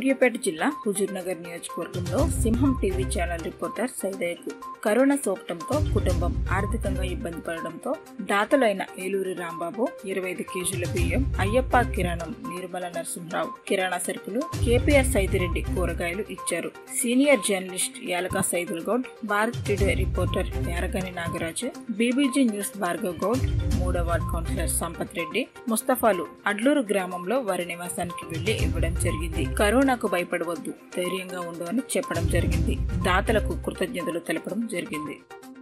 సూర్యాపేట జిల్లా హుజూర్నగర్ నియోజకవర్గంలో Simham TV channel reporter సైదయ్యకు కరోనా సోకటంతో కుటుంబం ఆర్థికంగా ఇబ్బంది పడడంతో దాతలైన ఏలూరి రాంబాబు ఇరవై ఐదు కేజీల బియ్యం అయ్యప్ప కిరాణం నిర్మల నరసింహరావు కిరాణా సరుకులు కేపీఆర్ సైదిరెడ్డి కూరగాయలు ఇచ్చారు senior journalist Yalaka Saidul Goud Bharat today reporter Yaragani Nagaraju BBG news Bhargav Goud మూడో వార్డ్ కౌన్సిలర్ సంపత్ రెడ్డి ముస్తఫాలు అడ్లూరు గ్రామంలో వారి నివాసానికి వెళ్లి ఇవ్వడం జరిగింది కరోనాకు భయపడవద్దు ధైర్యంగా ఉండు అని చెప్పడం జరిగింది దాతలకు కృతజ్ఞతలు తెలపడం జరిగింది